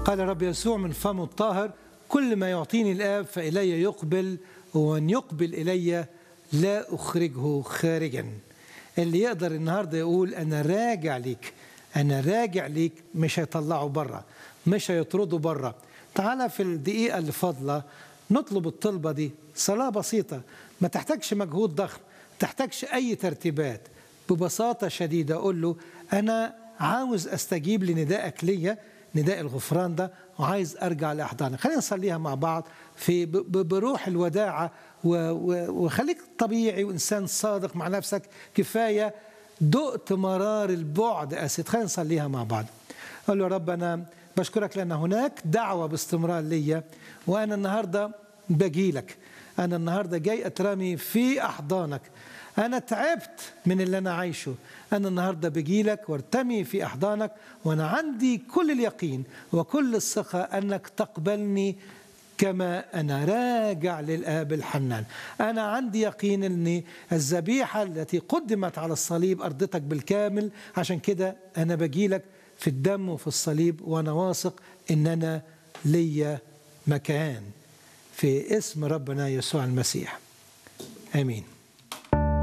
قال رب يسوع من فم الطاهر كل ما يعطيني الآب فإلي يقبل ومن يقبل إلي لا أخرجه خارجا اللي يقدر النهاردة يقول أنا راجع ليك أنا راجع ليك مش هيطلعه بره مش هيطرده بره تعالى في الدقيقة اللي فاضلة نطلب الطلبة دي صلاة بسيطة ما تحتاجش مجهود ضخم تحتاجش أي ترتيبات ببساطة شديدة أقول له أنا عاوز أستجيب لندائك ليا نداء الغفران ده وعايز أرجع لأحضانك خلينا نصليها مع بعض في بروح الوداعة وخليك طبيعي وإنسان صادق مع نفسك كفاية دقت مرار البعد أسد خلينا نصليها مع بعض قال له رب أنا بشكرك لأن هناك دعوة باستمرار ليا وأنا النهاردة بجي لك أنا النهاردة جاي أترمي في أحضانك أنا تعبت من اللي أنا عايشه أنا النهاردة بجي لك وارتمي في أحضانك وأنا عندي كل اليقين وكل الثقة أنك تقبلني كما أنا راجع للآب الحنان أنا عندي يقين أن الذبيحة التي قدمت على الصليب أرضتك بالكامل عشان كده أنا بجي لك في الدم وفي الصليب وأنا واثق أن أنا ليا مكان في اسم ربنا يسوع المسيح آمين